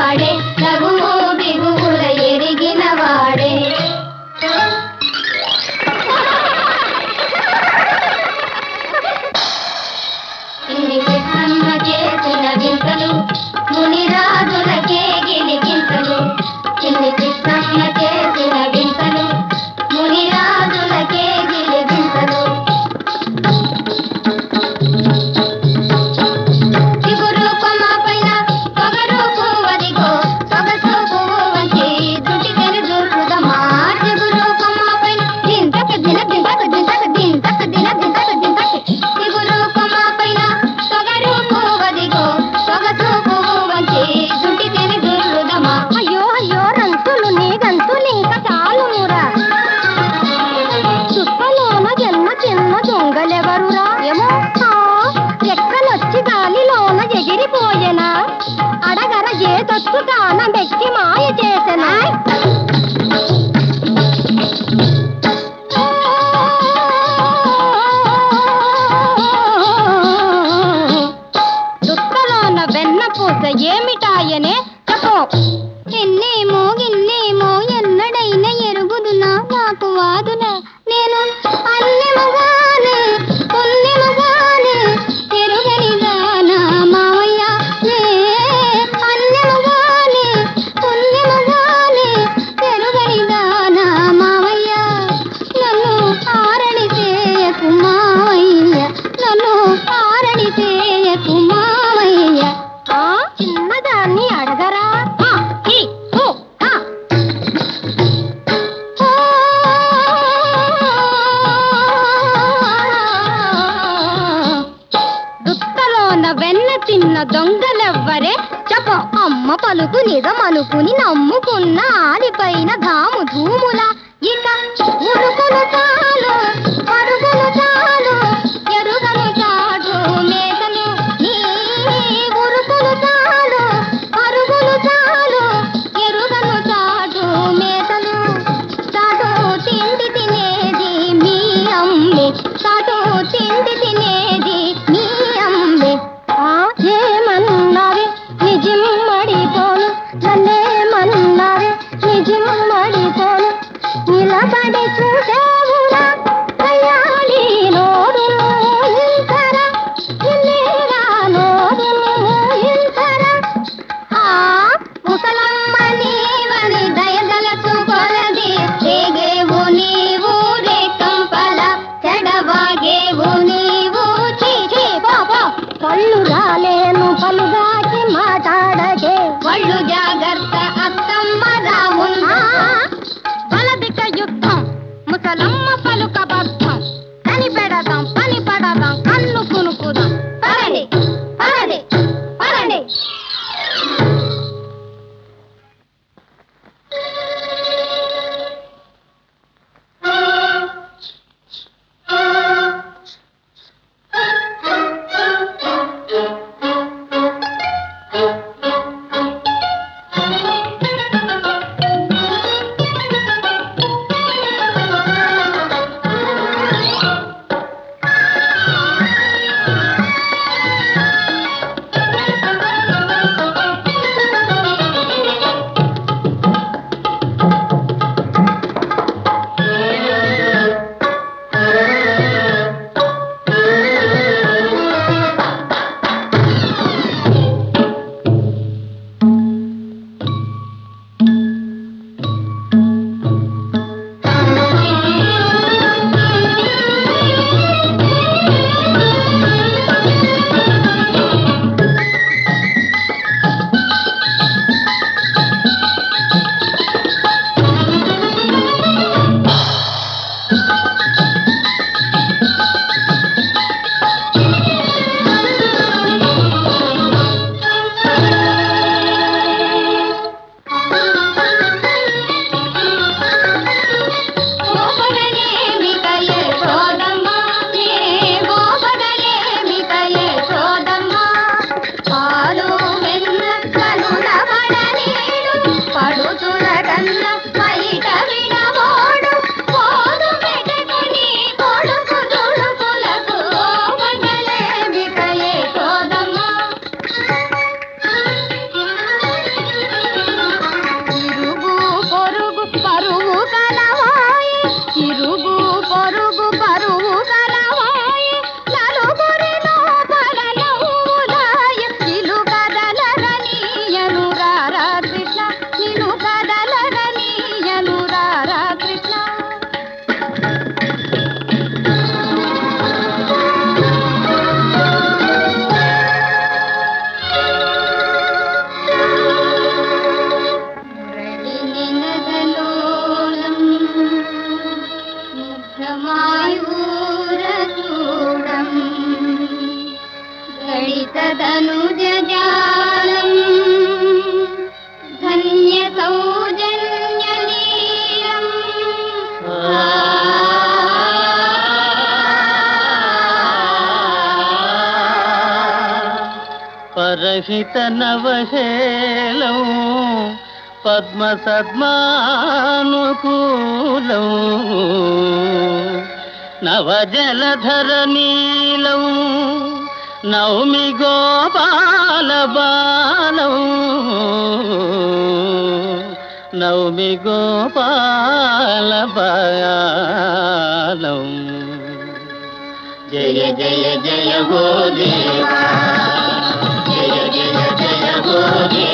వాడే లఘువు బిగువుల ఎరిగిన వాడే ఇన్ని కృష్ణమ్మ చేసిన వింతలు మునిరాజులకే గిలిగింతలు ఇన్ని కృష్ణమ్మ చేసిన వింతలు మునిరాజులకే గిలిగింతలు చిగురు కొమ్మ పైన పొగరు పువ్వదిగో సొగసు పువ్వు వంటి దుటి తెరుదురుదమా చిగురు కొమ్మ పైన దింతక దిన దింతక దింతక దింతక దిన దింతక దింతక చిగురు కొమ్మ పైన పొగరు పువ్వదిగో సొగసు పువ్వు వంటి దుటి తెరుదురుదమా అయ్యో అయ్యో రంతులు నీ గంతులు ఇంకా చాలు మూరా చుట్టలోన జన్మ చిన్న దొంగలెవరురా ఏమో ఆ, రెక్కలొచ్చి గాలిలోన ఎగిరిపోయెనా అడగర ఏ దొత్తు తాన మెక్కి మాయ చేసెనా దుక్కలోన వెన్న పూస ఏమిటాయనే చెప్పు ఎన్నేమో ఎన్నేమో ఎన్నడైనా ఎరుగుదునా నాకు వాదునా నేను అన్నెమగానే పుణ్యమగానే ఎరుగని దానా మావయ్య నే అన్నెమగానే పుణ్యమగానే ఎరుగని దానా మావయ్య నన్ను ఆరణి చేయకు మావయ్య నన్ను ఆరణి చేయకు మావయ్య ఆ చిన్నదాన్ని అడగరా ఆ, ఈ, ఊ, ఆ. దుత్తలోన వెన్న తిన్న దొంగలెవ్వరే చెప్పు అమ్మ పలుకు నిజమనుకుని నమ్ముకున్న ఆడిపైన ధాము ధూముల ఇక ఉరుకులు చాలు పరుగులు చాలు ఎరుగను చాడు మేకలు నీ ఉరుకులు చాలు పరుగులు చాలు ఎరుగను చాడు మేకలు చాటు తిండి తినేది మీ అమ్మే చాటు తిండి తినేది మీ అమ్మే ఆ ఏమన్నావే నిజం మడిపోను నన్నేమన్నావే నిజం మడిపోను నిలబడి చూసేవురా పరహిత నవహేలం పద్మ సద్మానుకూలం నవజలధర నీలం నౌమి గోపాల బాలం నౌమి గోపాల బాలం జయ జయ జయ హో దేవా జయ జయ జయ హో దేవా